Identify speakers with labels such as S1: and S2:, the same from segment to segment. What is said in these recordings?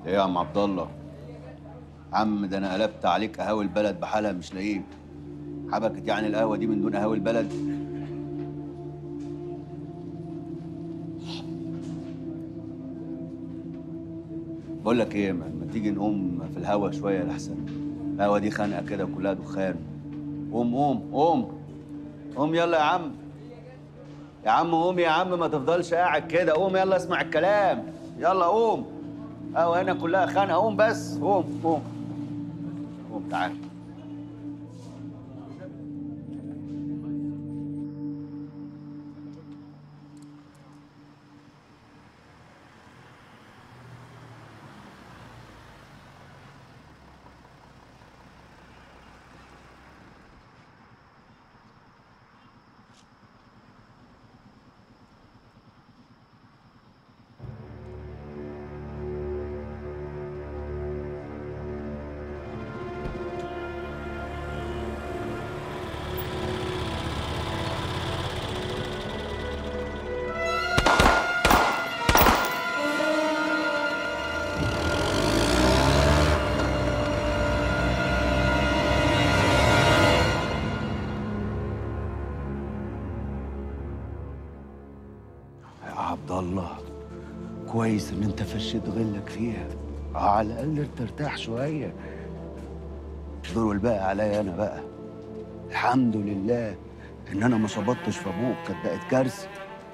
S1: ايه يا عم عبد الله عم ده انا قلبت عليك قهاوي البلد بحالها مش لاقيك حبكت يعني القهوه دي من دون قهاوي البلد بقول لك ايه ما ما تيجي نقوم في الهوا شويه لحسن القهوه دي خانقه كده وكلها دخان قوم قوم قوم قوم يلا يا عم يا عم قوم يا عم ما تفضلش قاعد كده قوم يلا اسمع الكلام يلا قوم قهوه هنا كلها خانقه قوم بس قوم قوم قوم تعال يا عبد الله كويس ان انت فشيت غلك فيها آه، على الاقل ترتاح شويه دور الباقي عليا انا بقى الحمد لله ان انا ما صبطتش في ابوك كانت بقت كارثه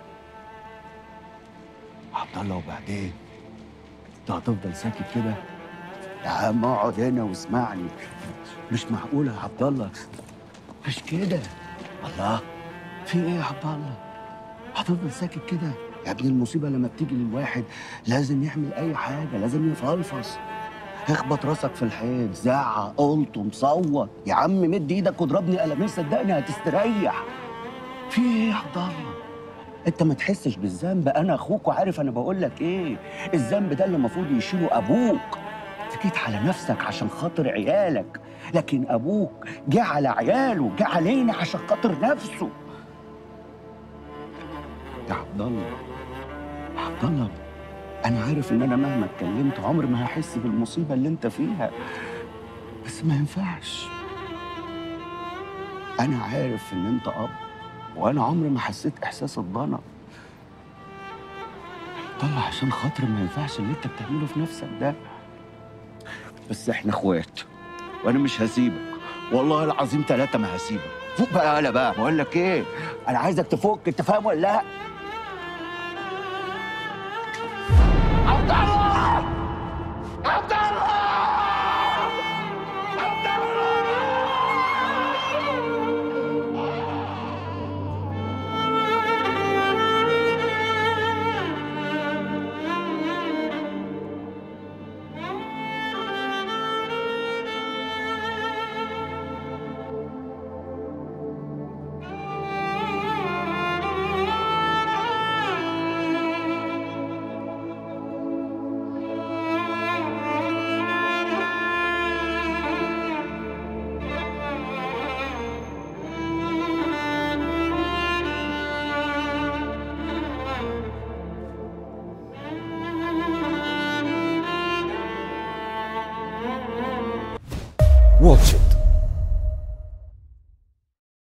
S1: عبد الله وبعدين انت هتفضل ساكت كده يا عم اقعد هنا واسمعني مش معقوله يا عبد الله مش كده الله في ايه يا عبد الله هتفضل ساكت كده يا ابني المصيبه لما بتيجي للواحد لازم يعمل اي حاجه لازم يفلفص اخبط راسك في الحيط زعق قلت مصوت يا عم مد ايدك واضربني قلمين صدقني هتستريح في ايه يا عبد الله انت ما تحسش بالذنب انا اخوك وعارف انا بقول لك ايه الذنب ده اللي المفروض يشيله ابوك انت جيت على نفسك عشان خاطر عيالك لكن ابوك جه على عياله جه علينا عشان خاطر نفسه يا عبد الله يا عبد الله انا عارف ان انا مهما اتكلمت عمري ما هحس بالمصيبه اللي انت فيها بس ما ينفعش انا عارف ان انت اب وانا عمري ما حسيت احساس الضنا طلع عشان خاطر ما ينفعش اللي انت بتعمله في نفسك ده بس احنا اخوات وانا مش هسيبك والله العظيم ثلاثة ما هسيبك فوق بقى يالا بقى بقول لك ايه انا عايزك تفك انت فاهم ولا لا عبد الله عبد الله عبد الله
S2: واتش إت